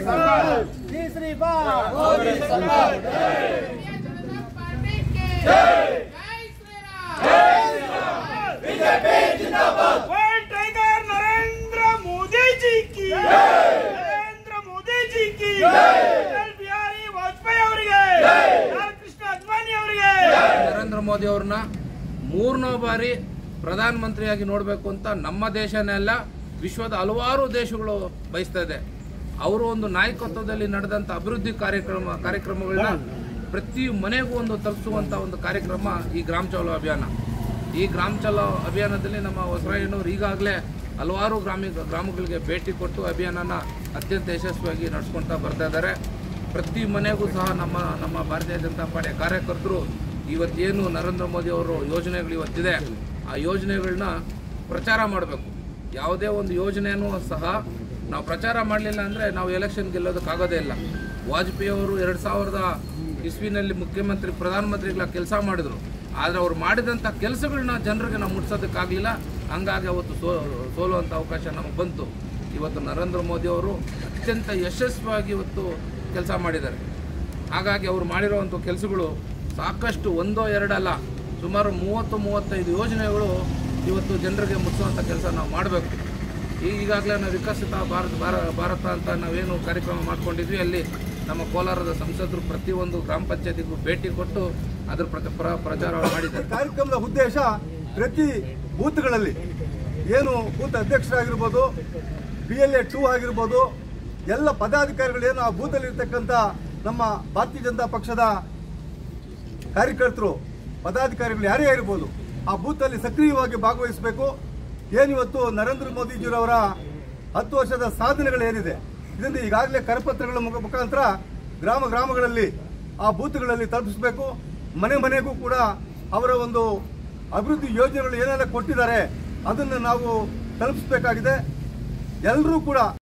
तीसरी बार भारतीय जनता पार्टी के जय श्री राम वर्ल्ड टाइगर नरेंद्र मोदी जी की नरेंद्र मोदी जी की ಅಟಲ್ ಬಿಹಾರಿ ವಾಜಪೇಯಿ ಅವರಿಗೆ ಲಾಲ್ ಕೃಷ್ಣ ಅದ್ವಾನಿ ಅವರಿಗೆ ನರೇಂದ್ರ ಮೋದಿ ಅವ್ರನ್ನ ಮೂರನೇ ಬಾರಿ ಪ್ರಧಾನ ಮಂತ್ರಿಯಾಗಿ ನೋಡಬೇಕು ಅಂತ ನಮ್ಮ ದೇಶನೇ ಅಲ್ಲ ವಿಶ್ವದ ಹಲವಾರು ದೇಶಗಳು ಬಯಸ್ತಾ ಇದೆ ಅವರು ಒಂದು ನಾಯಕತ್ವದಲ್ಲಿ ನಡೆದಂಥ ಅಭಿವೃದ್ಧಿ ಕಾರ್ಯಕ್ರಮ ಕಾರ್ಯಕ್ರಮಗಳನ್ನ ಪ್ರತಿ ಮನೆಗೂ ಒಂದು ತಲುಪಿಸುವಂಥ ಒಂದು ಕಾರ್ಯಕ್ರಮ ಈ ಗ್ರಾಮ ಚಲೋ ಅಭಿಯಾನ ಈ ಗ್ರಾಮ ಚಲೋ ಅಭಿಯಾನದಲ್ಲಿ ನಮ್ಮ ಹೊಸರಾಯಣ್ಣವ್ರು ಈಗಾಗಲೇ ಹಲವಾರು ಗ್ರಾಮಿ ಗ್ರಾಮಗಳಿಗೆ ಭೇಟಿ ಕೊಟ್ಟು ಅಭಿಯಾನನ ಅತ್ಯಂತ ಯಶಸ್ವಿಯಾಗಿ ನಡೆಸ್ಕೊಳ್ತಾ ಬರ್ತಾ ಇದ್ದಾರೆ ಪ್ರತಿ ಮನೆಗೂ ಸಹ ನಮ್ಮ ನಮ್ಮ ಭಾರತೀಯ ಜನತಾ ಪಾರ್ಟಿಯ ಕಾರ್ಯಕರ್ತರು ಇವತ್ತೇನು ನರೇಂದ್ರ ಮೋದಿ ಅವರು ಯೋಜನೆಗಳು ಇವತ್ತಿದೆ ಆ ಯೋಜನೆಗಳನ್ನ ಪ್ರಚಾರ ಮಾಡಬೇಕು ಯಾವುದೇ ಒಂದು ಯೋಜನೆಯೂ ಸಹ ನಾವು ಪ್ರಚಾರ ಮಾಡಲಿಲ್ಲ ಅಂದರೆ ನಾವು ಎಲೆಕ್ಷನ್ ಗೆಲ್ಲೋದಕ್ಕಾಗೋದೇ ಇಲ್ಲ ವಾಜಪೇಯಿ ಅವರು ಎರಡು ಸಾವಿರದ ಇಸ್ವಿನಲ್ಲಿ ಮುಖ್ಯಮಂತ್ರಿ ಪ್ರಧಾನಮಂತ್ರಿಗಳ ಕೆಲಸ ಮಾಡಿದರು ಆದರೆ ಅವ್ರು ಮಾಡಿದಂಥ ಕೆಲಸಗಳನ್ನ ಜನರಿಗೆ ನಾವು ಮುಟ್ಸೋದಕ್ಕಾಗಲಿಲ್ಲ ಹಂಗಾಗಿ ಅವತ್ತು ಸೋ ಸೋಲುವಂಥ ಅವಕಾಶ ನಮಗೆ ಬಂತು ಇವತ್ತು ನರೇಂದ್ರ ಮೋದಿ ಅವರು ಅತ್ಯಂತ ಯಶಸ್ವಿಯಾಗಿ ಇವತ್ತು ಕೆಲಸ ಮಾಡಿದ್ದಾರೆ ಹಾಗಾಗಿ ಅವರು ಮಾಡಿರುವಂಥ ಕೆಲಸಗಳು ಸಾಕಷ್ಟು ಒಂದೋ ಎರಡಲ್ಲ ಸುಮಾರು ಮೂವತ್ತು ಮೂವತ್ತೈದು ಯೋಜನೆಗಳು ಇವತ್ತು ಜನರಿಗೆ ಮುಟ್ಟಿಸುವಂಥ ಕೆಲಸ ನಾವು ಮಾಡಬೇಕು ಈಗಾಗಲೇ ನಾವು ವಿಕಸಿತ ಭಾರತ ಭಾರ- ಭಾರತ ಅಂತ ನಾವೇನು ಕಾರ್ಯಕ್ರಮ ಮಾಡ್ಕೊಂಡಿದ್ವಿ ಅಲ್ಲಿ ನಮ್ಮ ಕೋಲಾರದ ಸಂಸದರು ಪ್ರತಿಯೊಂದು ಗ್ರಾಮ ಪಂಚಾಯತಿಗೂ ಭೇಟಿ ಕೊಟ್ಟು ಅದ್ರ ಪ್ರತಿ ಪ್ರ ಪ್ರಚಾರ ಮಾಡಿದ್ದಾರೆ ಕಾರ್ಯಕ್ರಮದ ಉದ್ದೇಶ ಪ್ರತಿ ಬೂತ್ಗಳಲ್ಲಿ ಏನು ಬೂತ್ ಅಧ್ಯಕ್ಷರಾಗಿರ್ಬೋದು ಬಿ ಎಲ್ ಎ ಟೂ ಆಗಿರ್ಬೋದು ಎಲ್ಲ ಪದಾಧಿಕಾರಿಗಳು ಏನು ಆ ಬೂತಲ್ಲಿ ಇರ್ತಕ್ಕಂಥ ನಮ್ಮ ಭಾರತೀಯ ಜನತಾ ಪಕ್ಷದ ಕಾರ್ಯಕರ್ತರು ಪದಾಧಿಕಾರಿಗಳು ಯಾರೇ ಇರ್ಬೋದು ಆ ಬೂತಲ್ಲಿ ಸಕ್ರಿಯವಾಗಿ ಭಾಗವಹಿಸಬೇಕು ಏನಿವತ್ತು ನರೇಂದ್ರ ಮೋದಿಜಿರವರ ಹತ್ತು ವರ್ಷದ ಸಾಧನೆಗಳು ಏನಿದೆ ಇದರಿಂದ ಈಗಾಗಲೇ ಕರಪತ್ರಗಳ ಮುಖ- ಮುಖಾಂತರ ಗ್ರಾಮ ಗ್ರಾಮಗಳಲ್ಲಿ ಆ ಬೂತ್ಗಳಲ್ಲಿ ತಲುಪಿಸಬೇಕು ಮನೆ ಮನೆಗೂ ಕೂಡ ಅವರ ಒಂದು ಅಭಿವೃದ್ಧಿ ಯೋಜನೆಗಳು ಏನೆಲ್ಲ ಕೊಟ್ಟಿದ್ದಾರೆ ಅದನ್ನು ನಾವು ತಲುಪಿಸಬೇಕಾಗಿದೆ ಎಲ್ಲರೂ ಕೂಡ